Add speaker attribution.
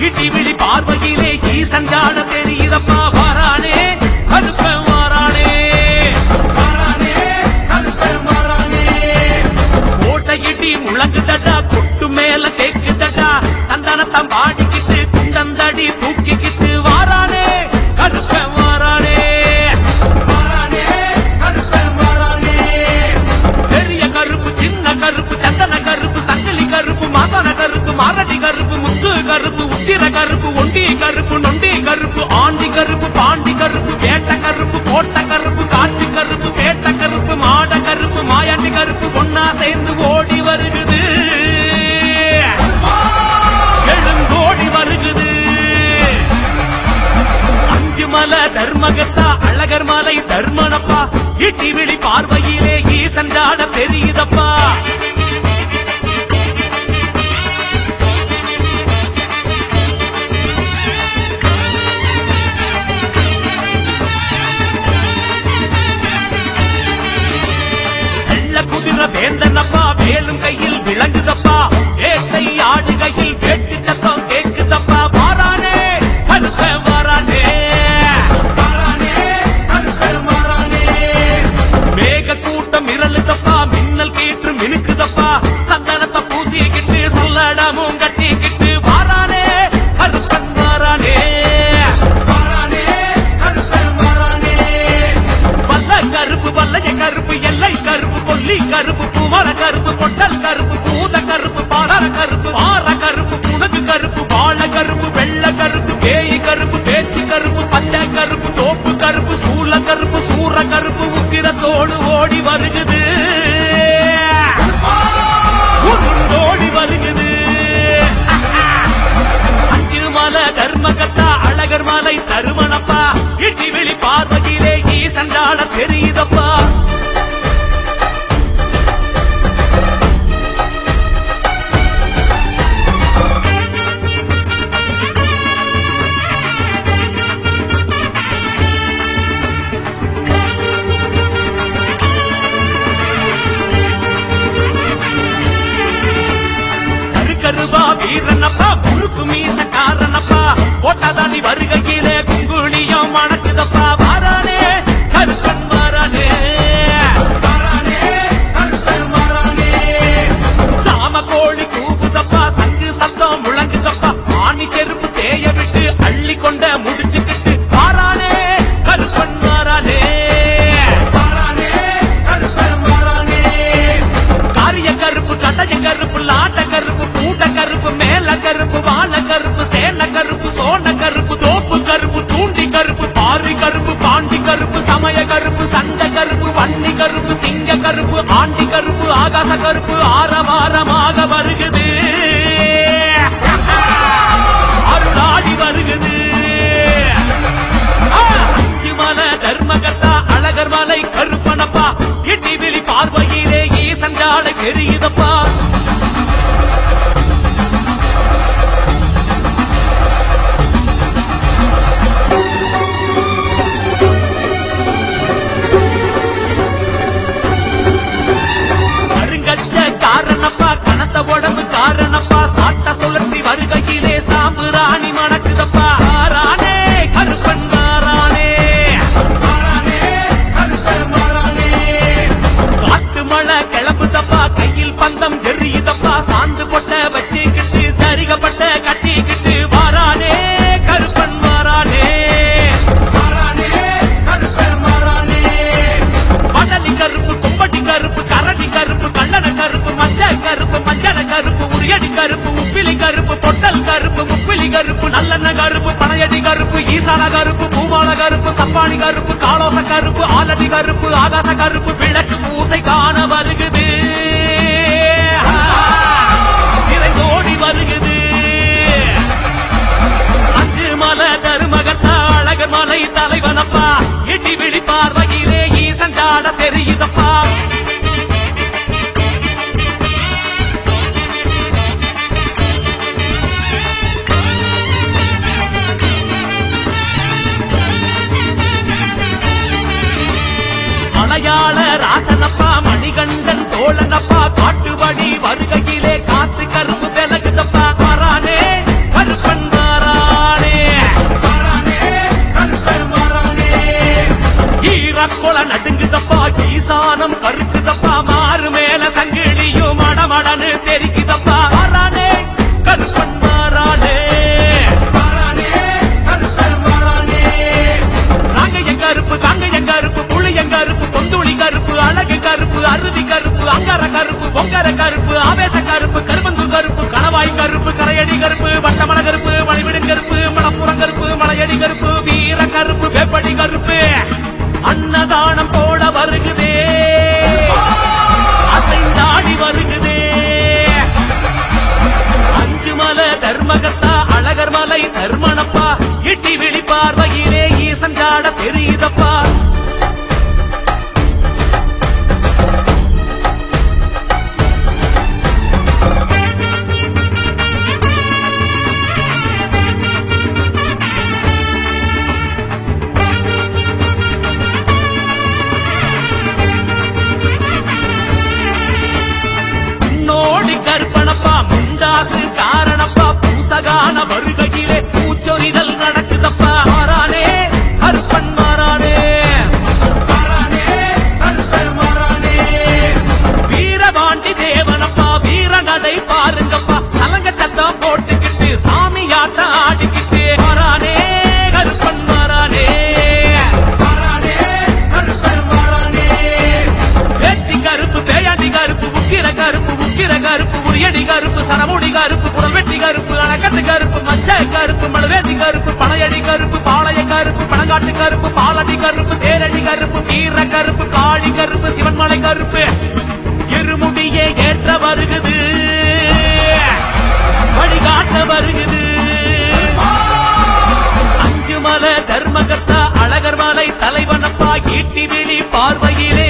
Speaker 1: இட்டி விழி பார்வையிலே ஈசன் ஜாட தெரியுதப்பா வாரானே கருப்பன் வாரானே வாரானே கருப்பன் வாரானே கோட்டை இடி முழங்குதடா கொட்டு மேல கேக்குதடா தந்தனத்தம் பாடிக்கிட்டு குண்டந்தடி தூக்கிக்கிட்டு வாரானே கருப்பன் வாரானே வாரானே கருப்பன் வாரானே பெரிய கருப்பு சின்ன கருப்பு சந்தன கருப்பு சங்கிலி கருப்பு மாதன கருப்பு மாரடி கருப்பு முத்து கருப்பு உத்திர கருப்பு ஒண்டி கருப்பு நொண்டி கருப்பு ஆண்டி கருப்பு பாண்டி கருப்பு வேட்ட கருப்பு கோட்ட கருப்பு காட்டு கருப்பு பேட்ட கருப்பு மாட கருப்பு மாயாண்டி கருப்பு ஒன்னா சேர்ந்து ஓடி வருகுது எழுங்கோடி வருகுது அஞ்சு மலை தர்மகத்தா அழகர் மலை தர்மனப்பா இட்டி விழி பார்வையிலே ஈசன் ஜாட தெரியுதப்பா வெள்ள குதிரை வேந்தனப்பா வேலும் கையில் விளங்குதப்பா வேட்டை ஆடுகையில் வேட்டு சத்தம் கேக்குதப்பா வாரானே கருப்ப வாரானே வாரானே கருப்ப வாரானே மேக கூட்டம் இரளுதப்பா மின்னல் கேற்று மினுக்குதப்பா சந்தனத்தை பூசிக்கிட்டு சல்லடமும் கட்டிக்கிட்டு வாரானே கருப்பன் வாரானே வாரானே கருப்பன் வாரானே வல்ல கருப்பு வல்லைய கருப்பு எல்லை கருப்பு கொல்லி கருப்பு பூமர கருப்பு பொட்டல் கருப்பு பூத கருப்பு பாடர கருப்பு பாற கருப்பு புனகு கருப்பு வாழ கருப்பு வெள்ள கருப்பு பேய் கருப்பு பேச்சு கருப்பு பச்சை கருப்பு தோப்பு கருப்பு சூள கருப்பு சூற கருப்பு உக்கிரத்தோடு ஓடி வருகுது உருண்டோடி வருகுது அஞ்சு மலை தர்மகத்தா அழகர் மலை தருமனப்பா இட்டி விழி பார்வையிலே ஈசன் ஜாட தெரியுதப்பா கருகருவா வீரனப்பா குறுக்கு மீச காரணப்பா போட்டாதானி வருகையிலே குங்குளியம் மணக்குதப்பா வாரானே கருப்பன் வாரானே வாரானே கருப்பன் வாரானே சாம கோழி கூவுதப்பா சங்கு சத்தம் முழங்குதப்பா ஆணி செருப்பு தேய விட்டு அள்ளி கொண்ட முடிச்சுக்கிட்டு வாரானே கருப்பன் வாரானே வாரானே கருப்பன் வாரானே காரிய கருப்பு கடைய கருப்பு லாட்ட கருப்பு பூட்ட கருப்பு மேல கருப்பு வாழ கருப்பு சேன கருப்பு சோன கருப்பு தோப்பு கருப்பு தூண்டி கருப்பு பாரி கருப்பு பாண்டி கருப்பு சமய கருப்பு சண்ட கருப்பு வன்னி கருப்பு சிங்க கருப்பு ஆண்டி கருப்பு ஆகாச கருப்பு ஆரவாரமாக வருகுது அருளாடி வருகுது ஆ, அஞ்சு மலை தர்மகத்தா அழகர் மலை கருப்பனப்பா இட்டி விழி பார்வையிலே ஈசன் ஜாடை தெரியுதப்பா கருங்கச்ச காரணப்பா கனத்த உடம்பு காரணப்பா சாட்ட சுழற்றி வருகையிலே சாம்புராணி மணக்குதப்பா ஆரானே கருப்பன் வாரானே வாரானே, கருப்பன் வாரானே. காட்டு மழை கிளம்புதப்பா கையில் பந்தம் எரியுதப்பா சாந்து பொட்ட வச்சுக்கிட்டு சரிகப்பட்ட கட்டிக்கிட்டு வாரானே கருப்பன் வாரானே வாரானே கருப்பன் வாரானே மணலி கருப்பு கும்பட்டி கருப்பு கரடி கருப்பு கள்ளன கருப்பு மஞ்சள் கருப்பு மஞ்சள கருப்பு உரியடி கருப்பு உப்பிலி கருப்பு பொட்டல் கருப்பு முப்பிலி கருப்பு நல்லெண்ண கருப்பு பனையடி கருப்பு ஈசான கருப்பு பூமால கருப்பு சப்பானி கருப்பு காலோச கருப்பு ஆலடி கருப்பு ஆகாச கருப்பு விளக்கு பூசை காண வருகுது ஓடி வருகுது அஞ்சு மலை தருமகத்தா அழகர் மலை தலைவனப்பா இடி விழி பார்வையிலே ஈசன் ஜாட தெரியுதப்பா மலையாள ராசனப்பா மணிகண்டன் தோழனப்பா காட்டுவழி வருகையிலே காத்து கருப்பு விலகுதப்பா வரானே கருப்பன் வாரா வானம் கருக்குதப்பா மாறு மேல சங்கிலியும் மடமடன்னு தெரிக்குதப்பா மாறானே கருப்பன் மாறானே நாங்க எங்க கருப்பு தாங்க எங்க கருப்பு புளி எங்க கருப்பு பொந்துளி கருப்பு அழகு கருப்பு அருவி கருப்பு அங்கார கருப்பு பொங்கர கருப்பு ஆவேச கருப்பு கருமந்து கருப்பு கணவாய் கருப்பு கரையடி கருப்பு வட்டமல கருப்பு மணிவிடு கருப்பு மணப்புறம் கருப்பு மலையடி கருப்பு வீர கருப்பு வேப்படி கருப்பு அன்னதானம் போட வருகுதே அசைந்தாடி வருகுதே அஞ்சு மலை தர்மகத்தா அழகர் மலை தர்மனப்பா இட்டி விழி பார்வையிலே ஈசன் ஜாட தெரியுதப்பா நோடி கற்பனப்பா முண்டாசு காரணப்பா பூசகான வருகையிலே பூச்சொரிதல் நடக்குதப்பா மாறானே கருப்பன் மாறானே வீரபாண்டி தேவனப்பா வீரநடை பாருங்கப்பா கலங்க சத்தம் போட்டுக்கிட்டு சாமி ஆட்டம் ஆடிக்கிட்டு மாறானே கருப்பன் மாறானே வேச்சி கருப்பு பேயாண்டி கருப்பு உக்கிர கருப்பு உக்கிர கருப்பு உரியடி கருப்பு சரமுடி கருப்பு புடவெட்டி கருப்பு அணக்கட்டு கருப்பு மஞ்ச கருப்பு மடவேதி கருப்பு பனையடி கருப்பு பாளைய கருப்பு பனங்காட்டு கருப்பு பாலடி கருப்பு தேரடி கருப்பு வீர கருப்பு காளி கருப்பு சிவன்மலை கருப்பு இருமுடியே ஏற்ற வருகுது வழிகாட்ட வருகுது அஞ்சு மலை தர்மகர்த்தா அழகர் மலை தலைவனப்பா ஈட்டி விழி பார்வையிலே